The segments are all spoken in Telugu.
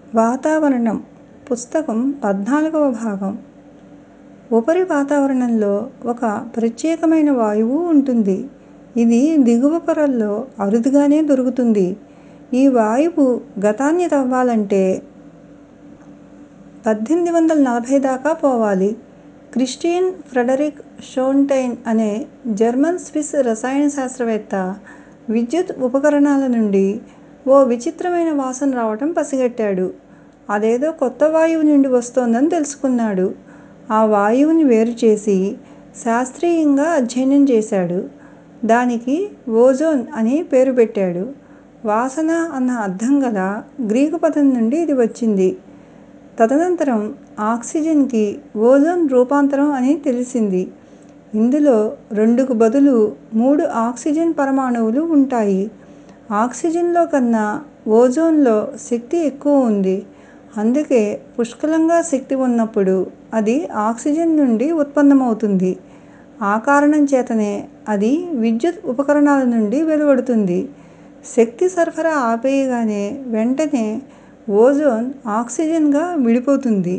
వాతావరణం పుస్తకం పద్నాలుగవ భాగం ఉపరి వాతావరణంలో ఒక ప్రత్యేకమైన వాయువు ఉంటుంది ఇది దిగువ పొరల్లో అరుదుగానే దొరుకుతుంది ఈ వాయువు గతాన్ని తవ్వాలంటే పద్దెనిమిది వందల నలభై దాకా పోవాలి క్రిస్టియన్ ఫ్రెడరిక్ షోన్టైన్ అనే జర్మన్ స్విస్ రసాయన శాస్త్రవేత్త విద్యుత్ ఉపకరణాల నుండి ఓ విచిత్రమైన వాసన రావటం పసిగట్టాడు అదేదో కొత్త వాయువు నుండి వస్తోందని తెలుసుకున్నాడు ఆ వాయువుని వేరుచేసి శాస్త్రీయంగా అధ్యయనం చేశాడు దానికి ఓజోన్ అని పేరు పెట్టాడు వాసన అన్న అర్థం గల గ్రీకు పదం నుండి ఇది వచ్చింది తదనంతరం ఆక్సిజన్ కి ఓజోన్ రూపాంతరం అని తెలిసింది ఇందులో రెండుకు బదులు మూడు ఆక్సిజన్ పరమాణువులు ఉంటాయి ఆక్సిజన్ లో కన్నా ఓజోన్ లో శక్తి ఎక్కువ ఉంది అందుకే పుష్కలంగా శక్తి ఉన్నప్పుడు అది ఆక్సిజన్ నుండి ఉత్పన్నమవుతుంది ఆ కారణం చేతనే అది విద్యుత్ ఉపకరణాల నుండి వెలువడుతుంది శక్తి సరఫరా ఆపేయగానే వెంటనే ఓజోన్ ఆక్సిజన్ గా విడిపోతుంది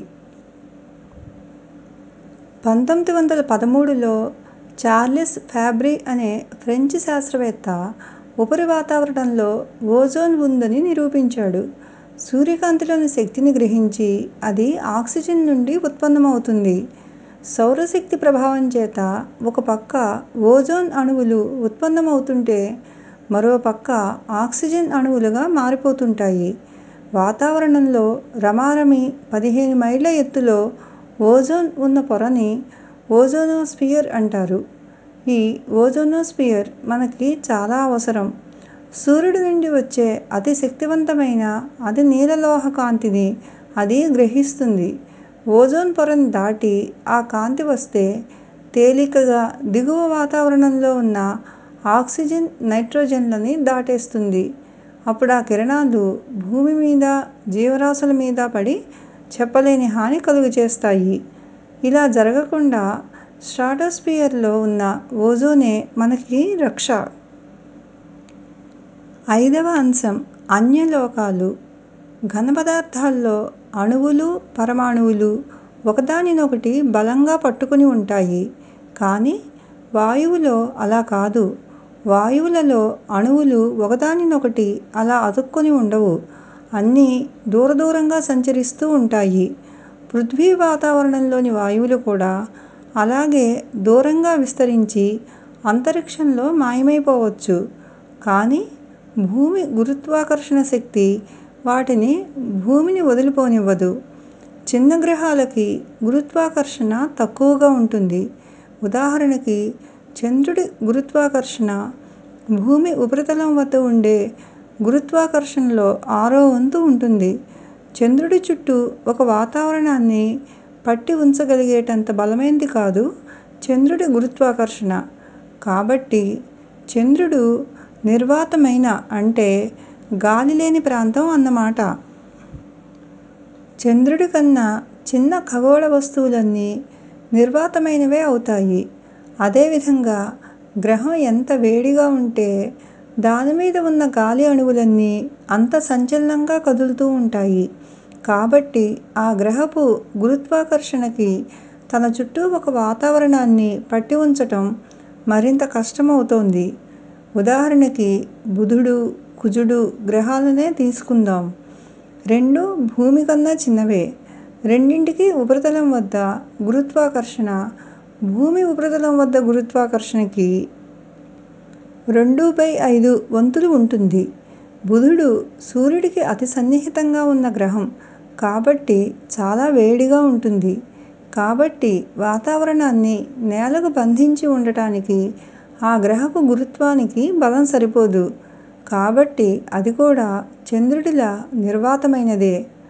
పంతొమ్మిది వందల పదమూడులో చార్లెస్ ఫాబ్రీ అనే ఫ్రెంచ్ శాస్త్రవేత్త ఉపరి వాతావరణంలో ఓజోన్ ఉందని నిరూపించాడు సూర్యకాంతిలోని శక్తిని గ్రహించి అది ఆక్సిజన్ నుండి ఉత్పన్నమవుతుంది సౌరశక్తి ప్రభావం చేత ఒక పక్క ఓజోన్ అణువులు ఉత్పన్నమవుతుంటే మరో పక్క ఆక్సిజన్ అణువులుగా మారిపోతుంటాయి వాతావరణంలో రమారమి పదిహేను మైళ్ళ ఎత్తులో ఓజోన్ ఉన్న పొరని ఓజోనోస్ఫియర్ అంటారు ఈ ఓజోనోస్ఫియర్ మనకి చాలా అవసరం సూర్యుడి నుండి వచ్చే అతి శక్తివంతమైన అతి నీలలోహ కాంతిని అది గ్రహిస్తుంది ఓజోన్ పొరని దాటి ఆ కాంతి వస్తే తేలికగా దిగువ వాతావరణంలో ఉన్న ఆక్సిజన్ నైట్రోజన్లని దాటేస్తుంది అప్పుడు ఆ కిరణాలు భూమి మీద జీవరాశుల మీద పడి చెప్పలేని హాని కలుగచేస్తాయి ఇలా జరగకుండా స్ట్రాటోస్ఫియర్ లో ఉన్న ఓజోనే మనకి రక్ష ఐదవ అంశం అన్యలోకాలు ఘనపదార్థాల్లో అణువులు పరమాణువులు ఒకదానినొకటి బలంగా పట్టుకుని ఉంటాయి కానీ వాయువులో అలా కాదు వాయువులలో అణువులు ఒకదానినొకటి అలా అతుక్కొని ఉండవు అన్నీ దూర దూరంగా సంచరిస్తూ ఉంటాయి పృథ్వీ వాతావరణంలోని వాయువులు కూడా అలాగే దూరంగా విస్తరించి అంతరిక్షంలో మాయమైపోవచ్చు కానీ భూమి గురుత్వాకర్షణ శక్తి వాటిని భూమిని వదిలిపోనివ్వదు చిన్న గ్రహాలకి గురుత్వాకర్షణ తక్కువగా ఉంటుంది ఉదాహరణకి చంద్రుడి గురుత్వాకర్షణ భూమి ఉపరితలం వద్ద ఉండే గురుత్వాకర్షణలో ఆరో వంతు ఉంటుంది చంద్రుడి చుట్టూ ఒక వాతావరణాన్ని పట్టి ఉంచగలిగేటంత బలమైంది కాదు చంద్రుడి గురుత్వాకర్షణ కాబట్టి చంద్రుడు నిర్వాతమైన అంటే గాలి లేని ప్రాంతం అన్నమాట చంద్రుడి కన్నా చిన్న ఖగోళ వస్తువులన్నీ నిర్వాతమైనవే అవుతాయి అదేవిధంగా గ్రహం ఎంత వేడిగా ఉంటే దానిమీద ఉన్న గాలి అణువులన్నీ అంత సంచలనంగా కదులుతూ ఉంటాయి కాబట్టి ఆ గ్రహపు గురుత్వాకర్షణకి తన చుట్టూ ఒక వాతావరణాన్ని పట్టి ఉంచటం మరింత కష్టమవుతోంది ఉదాహరణకి బుధుడు కుజుడు గ్రహాలనే తీసుకుందాం రెండూ భూమి కన్నా చిన్నవే రెండింటికీ ఉపరితలం వద్ద గురుత్వాకర్షణ భూమి ఉపరితలం వద్ద గురుత్వాకర్షణకి రెండు బై ఐదు వంతులు ఉంటుంది బుధుడు సూర్యుడికి అతి సన్నిహితంగా ఉన్న గ్రహం కాబట్టి చాలా వేడిగా ఉంటుంది కాబట్టి వాతావరణాన్ని నేలకు బంధించి ఉండటానికి ఆ గ్రహపు గురుత్వానికి బలం సరిపోదు కాబట్టి అది కూడా చంద్రుడిలా నిర్వాతమైనదే